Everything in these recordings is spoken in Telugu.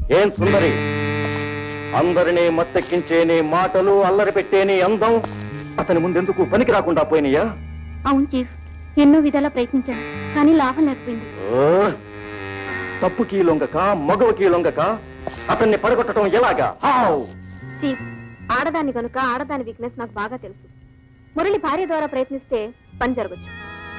ఏం సుందరి అందరినీ మత్తెక్కించే నీ మాటలు అల్లరి పెట్టే నీ అందం అతని ముందెందుకు పనికి రాకుండా పోయినయా అవును చీఫ్ ఎన్నో విధాలా ప్రయత్నించాను కానీ లాభం లేకపోయింది ఓ, తప్పుకి లొంగక మగవకి లొంగక అతన్ని పడగొట్టడం ఎలాగా హౌ చీఫ్ ఆడదాన్ని కనుక ఆడదాని వీక్నెస్ నాకు బాగా తెలుసు మురళి భార్య ద్వారా ప్రయత్నిస్తే పని జరగచ్చు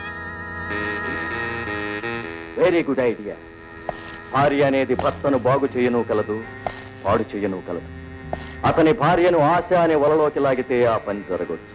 వెరీ గుడ్ ఐడియా భార్య అనేది భర్తను బాగు చేయను కలదు పాడు చేయను కలదు అతని భార్యను ఆశ అనే వలలోకి లాగితే ఆ పని జరగవచ్చు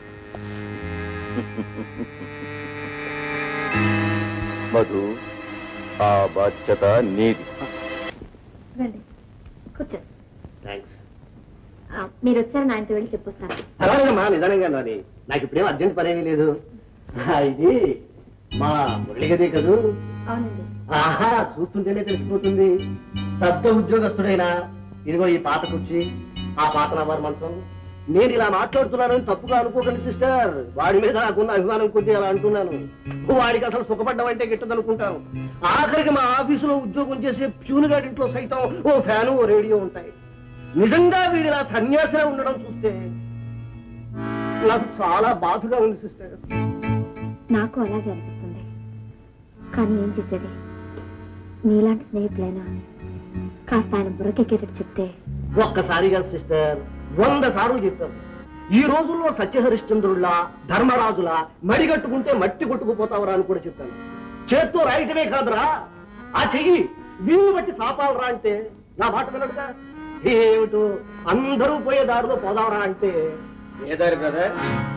మధు ఆ బాధ్యత నీది రండి కూర్చో థ్యాంక్స్ ఆ, మీరు వచ్చారని ఆయనతో వెళ్ళి చెప్పొస్తాను అలాగేనమ్మా నిదానంగా నాది నాకు ఇప్పుడేం అర్జెంట్ పని ఏమీ లేదు ఆ, ఇది మా మురళిగదే కదూ అవునండి ఆహా చూస్తుంటేనే తెలిసిపోతుంది పెద్ద ఉద్యోగస్తుడైనా ఇదిగో ఈ పాత కుర్చీ ఆ పాత నవారు మంచం నేను ఇలా మాట్లాడుతున్నానని తప్పుగా అనుకోకండి సిస్టర్ వాడి మీద నాకున్న అభిమానం కొద్ది అలా అంటున్నాను వాడికి అసలు సుఖపడ్డం అంటే గిట్టదనుకుంటాను ఆఖరికి మా ఆఫీసులో ఉద్యోగం చేసే ప్యూన్ గారింట్లో సైతం ఓ ఫ్యాను ఓ రేడియో ఉంటాయి నిజంగా వీడు ఇలా సన్యాసిగా ఉండడం చూస్తే నాకు చాలా బాధగా ఉంది సిస్టర్ నాకు అలాగే అనిపిస్తుంది కానీ ఏం చేసేది మీలాంటి స్నేహితులైనా కాస్త ఆయన బుర్రకెక్కేటట్టు చెప్తే ఒక్కసారిగా సిస్టర్ వంద సార్లు చెప్పాను ఈ రోజుల్లో సత్యహరిశ్చంద్రుల్లా ధర్మరాజులా మడిగట్టుకుంటే మట్టి కొట్టుకుపోతావరా అని కూడా చెప్పాను చేత్తో రాయటమే కాదురా ఆ చెయ్యి వీలు బట్టి చాపాలరా అంటే నా మాట వినడుగా ఏమిటో అందరూ పోయే దారిలో పోదావరా అంటే ఏ దారి బ్రదర్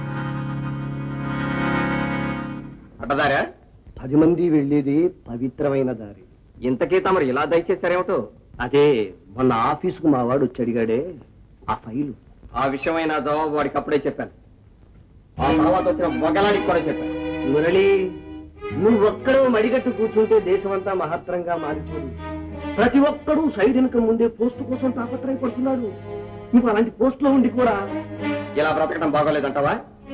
అడ్డదారా పది మంది వెళ్ళేది పవిత్రమైన దారి ఇంతకీ తమరు ఇలా దయచేశారేమిటో అదే మొన్న ఆఫీసుకు మా వాడు వచ్చి అడిగాడే ఆ ఫైలు ఆ విషయమైన జవాబు వాడికి అప్పుడే చెప్పాను ఆ తర్వాత వచ్చిన మొగలాడికి కూడా చెప్పాను మురళి నువ్వు ఒక్కడో మడిగట్టు కూర్చుంటే దేశమంతా మహత్తరంగా మారిపోదు ప్రతి ఒక్కడూ సైడ్ వెనుక ముందే పోస్ట్ కోసం తాపత్రయపడుతున్నాడు నువ్వు అలాంటి పోస్ట్ లో ఉండి కూడా ఇలా బ్రతకడం బాగోలేదంటావా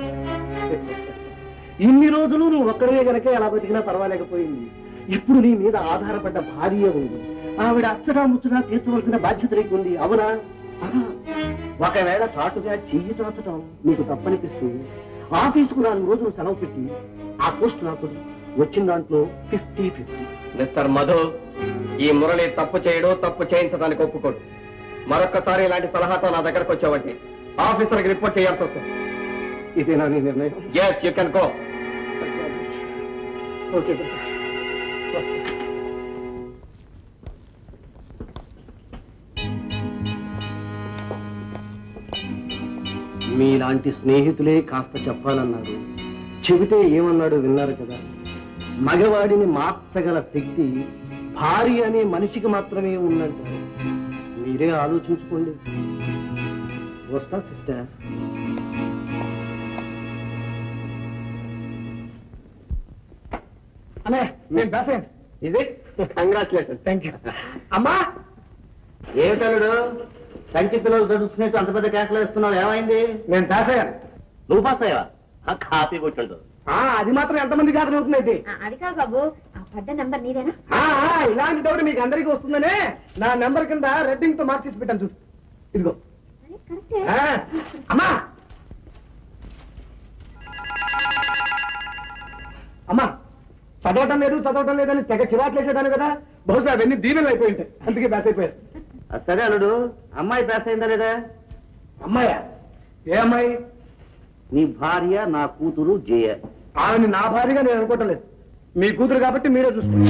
ఇన్ని రోజులు నువ్వు ఒక్కడే గనక ఎలా బతికినా పర్వాలేకపోయింది ఇప్పుడు నీ మీద ఆధారపడ్డ భార్య ఉంది ఆవిడ అచ్చడా ముచ్చడా తీర్చవలసిన బాధ్యత నీకుంది అవునా ఆహా. ఒకవేళ చాటుగా చెయ్యి చాచటం నీకు తప్పనిపిస్తే ఆఫీసుకు నాలుగు రోజులు సెలవు పెట్టి ఆ పోస్ట్ నాకు వచ్చిన దాంట్లో ఫిఫ్టీ ఫిఫ్టీ మిస్టర్ మధు ఈ మురళి తప్పు చేయడు తప్పు చేయించడానికి ఒప్పుకోడు మరొక్కసారి ఇలాంటి సలహాతో నా దగ్గరకు వచ్చావంటే ఆఫీసర్కి రిపోర్ట్ చేయాల్సి వస్తుంది ఇదేనా నీ నిర్ణయం yes you can go okay మీలాంటి స్నేహితులే కాస్త చెప్పాలన్నారు చెబితే ఏమన్నాడు విన్నారు కదా మగవాడిని మార్చగల శక్తి భార్య అనే మనిషికి మాత్రమే ఉన్నట్టు మీరే ఆలోచించుకోండి వస్తా సిస్టర్ అనే నేను బెస్ట్ ఇది కంగ్రాచులేషన్ థ్యాంక్ యూ అమ్మా ఏమిటలుడు సంచి పిల్లలు చదువుతున్నట్టు అంత పెద్ద కేకలు వేస్తున్నావు ఏమైంది నేను పాస్ అయ్యాను నువ్వు పాస్ అయ్యవా ఆ కాపీ కొట్టుండు ఆ, అది మాత్రం ఎంతమంది కాదని అవుతుంది అది కాదు బాబు ఆ పడ్డ నంబర్ నీదేనా ఆ, ఆ, ఇలాంటి డౌట్ మీకు అందరికీ వస్తుందనే నా నెంబర్ కింద రెడ్డింగ్ తో మార్క్ చేసి పెట్టాను చూడు ఇదిగో కరెక్టే ఆ, అమ్మా అమ్మా చదవటం లేదు చదవటం లేదని తెగ చిరాట్లేసేదాను కదా బహుశా అవన్నీ దీవెనలు అయిపోయి ఉంటాయి అందుకే బ్యాస్ అయిపోయారు ఆ, సరే అల్లుడు అమ్మాయి పాస్ అయిందా లేదా అమ్మాయా ఏ అమ్మాయి నీ భార్య నా కూతురు జయ ఆమెని నా భార్యగా నేను అనుకోవటం లేదు మీ కూతురు కాబట్టి మీరే చూసుకోండి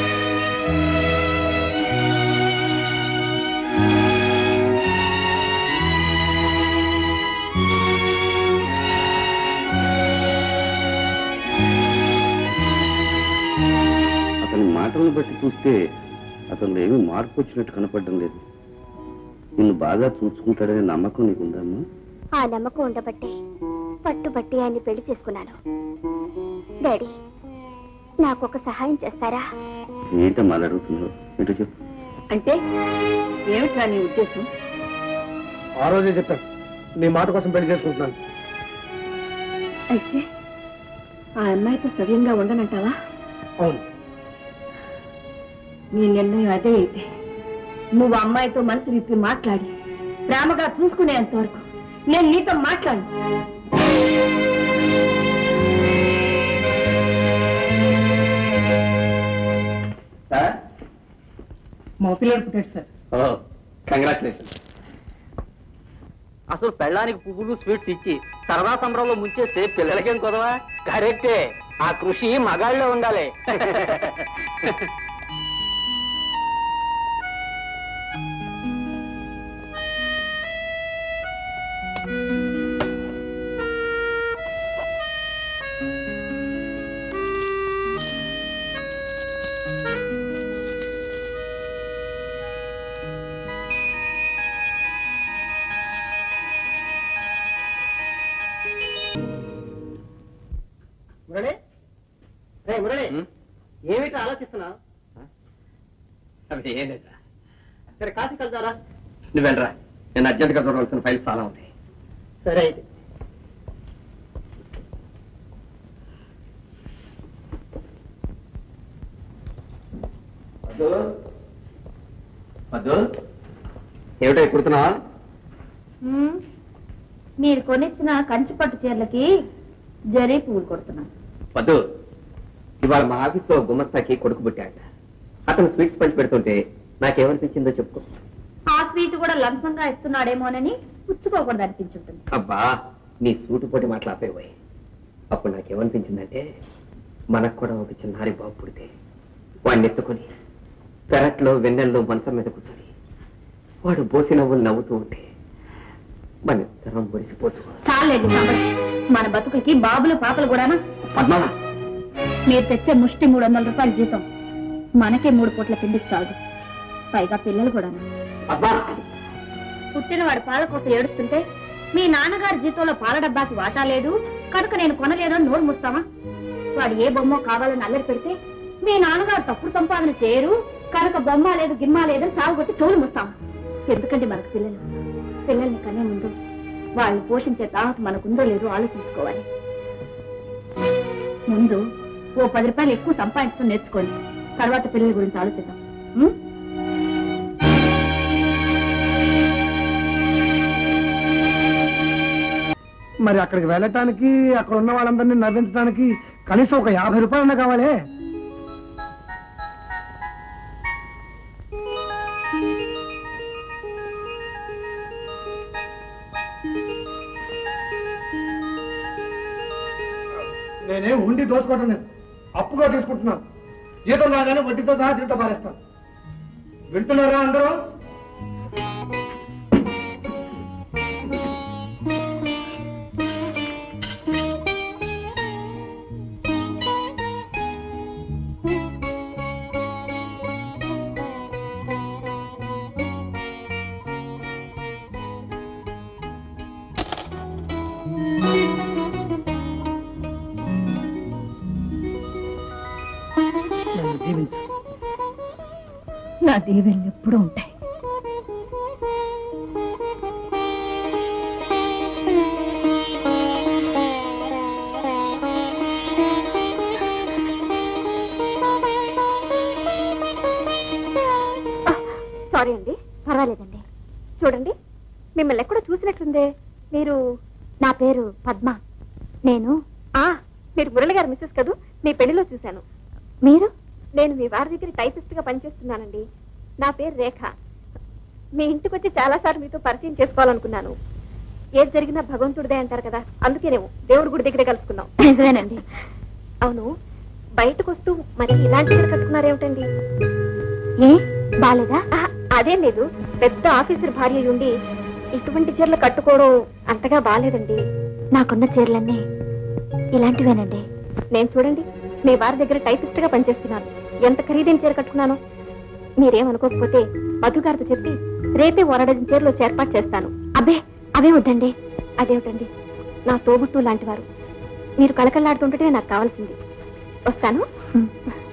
అతని మాటలను బట్టి చూస్తే అతను ఏమీ మార్పు వచ్చినట్టు కనపడడం లేదు నిన్ను బాగా చూసుకుంటాడనే నమ్మకం నీకుందమ్మా ఆ నమ్మకం ఉండబట్టే పట్టుబట్టి ఆయన్ని పెళ్లి చేసుకున్నాను డాడీ నాకు ఒక సహాయం చేస్తారా ఏంటమ్మా అలా అడుగుతున్నావు ఏంటో చెప్పు అంటే ఏమిట్రా నీ ఉద్దేశం ఆ రోజే చెప్పాను నీ మాట కోసం పెళ్లి చేసుకుంటున్నాను అయితే ఆ అమ్మాయితో సవ్యంగా ఉండనంటావా అవును మీ నిర్ణయం అదే అయితే నువ్వు అమ్మాయితో మనసు విప్పి మాట్లాడి ప్రేమగా చూసుకునేంత వరకు నేను నీతో మాట్లాడు సార్ మా పిల్లలు పుట్టాడు సార్ ఓ కంగ్రాచులేషన్ అసలు పెళ్ళానికి పువ్వులు స్వీట్స్ ఇచ్చి సరదా సంబరంలో ముంచేస్తే పిల్లలకేం కొదవా కరెక్టే ఆ కృషి మగాళ్ళలో ఉండాలి మురళి రే మురళి ఏమిటి ఆలోచిస్తున్నావు అది ఏం లేదా సరే కాఫీ కలుదారా నువ్వు వెళ్ళరా నేను అర్జెంట్గా చూడవలసిన ఫైల్స్ చాలా ఉంటాయి సరే అయితే మధు ఏమిటో కుడుతున్నావా మీరు కొనిచ్చిన కంచిపట్టు చీరలకి జరీ పువ్వులు కొడుతున్నాను వద్దు ఇవాళ మా ఆఫీస్లో గుమస్తాకి కొడుకు పుట్టాడు అతను స్వీట్స్ పంచి పెడుతుంటే నాకేమనిపించిందో చెప్పుకో ఆ స్వీట్ కూడా లంచంగా ఇస్తున్నాడేమోనని పుచ్చుకోకుండా అనిపించుంటుంది అబ్బా నీ సూటు పోటీ మాట్లాడిపోయి అప్పుడు నాకేమనిపించిందంటే మనకు కూడా ఒక చిన్నారి బాబు పుడితే వాడిని ఎత్తుకొని పెరట్లో వెన్నెల్లో మంచం మీద కూర్చొని వాడు బోసి నవ్వులు నవ్వుతూ ఉంటే మన ఇద్దరం మురిసిపోతూ చాలండి సంబరం. మన బతుకుకి బాబులు పాపలు కూడానా పద్మ మీరు తెచ్చే ముష్టి మూడు వందల రూపాయల జీతం మనకే మూడు పూట్ల తిండికి చాలు పైగా పిల్లలు కూడా పద్మ పుట్టిన వాడి పాల కోసం ఏడుస్తుంటే మీ నాన్నగారి జీతంలో పాల డబ్బాకి వాటా లేదు కనుక నేను కొనలేదో నోరు ముస్తామా వాడు ఏ బొమ్మ కావాలని అల్లరి పెడితే మీ నాన్నగారు తప్పుడు సంపాదన చేయరు కనుక బొమ్మ లేదు గిమ్మ లేదని సాగుకొట్టి చెవులు ముస్తామా ఎందుకండి మనకు పిల్లలు పిల్లల్ని కనే ముందు వాళ్ళని పోషించే తాహత మనకుందో లేదో ఆలోచించుకోవాలి ముందు ఓ పది రూపాయలు ఎక్కువ సంపాదించడం నేర్చుకోండి తర్వాత పిల్లల గురించి ఆలోచిద్దాం ఉం? మరి అక్కడికి వెళ్ళటానికి అక్కడ ఉన్న వాళ్ళందరినీ నవ్వించడానికి కనీసం ఒక యాభై రూపాయలు కావాలి నేనేం ఉండి దోచుకోవటం లేదు అప్పుగా తీసుకుంటున్నాను జీతం రాగానే వడ్డీతో సహా జీతం పారేస్తాను వింటున్నారా అందరూ నన్ను దీవించు నా దీవెనలు ఎప్పుడూ ఉంటాయి సారీ అండి పర్వాలేదండి చూడండి మిమ్మల్ని ఎక్కడో చూసినట్లుందే మీరు నా పేరు పద్మ నేను ఆ మీరు మురళి గారు మిస్సెస్ కదూ మీ పెళ్లిలో చూశాను మీరు నేను మీ వారి దగ్గర టైపిస్ట్ గా పనిచేస్తున్నానండి నా పేరు రేఖ మీ ఇంటికి వచ్చి చాలా సార్లు మీతో పరిచయం చేసుకోవాలనుకున్నాను ఏది జరిగినా భగవంతుడిదే అంటారు కదా అందుకేనేమో దేవుడి గుడి దగ్గరే కలుసుకున్నాం నిజమేనండి అవును బయటకు వస్తూ మరి ఇలాంటి చీర కట్టుకున్నారేమిటండి ఏ బాలేదా అదేం లేదు పెద్ద ఆఫీసర్ భార్య ఉండి ఇటువంటి చీరలు కట్టుకోవడం అంతగా బాలేదండి నాకున్న చీరలన్నీ ఇలాంటివేనండి నేను చూడండి మీ వారి దగ్గర టైపిస్ట్ గా పనిచేస్తున్నాను ఎంత ఖరీదైన చీర కట్టుకున్నాను మీరేమనుకోకపోతే మధు గారితో చెప్పి రేపే ఓరడజన్ చీరలు వచ్చి ఏర్పాటు చేస్తాను అబ్బే అవే వద్దండి అదేమిటండి నా తోబుట్టు లాంటి వారు మీరు కళకళలాడుతుంటే నాకు కావాల్సింది వస్తాను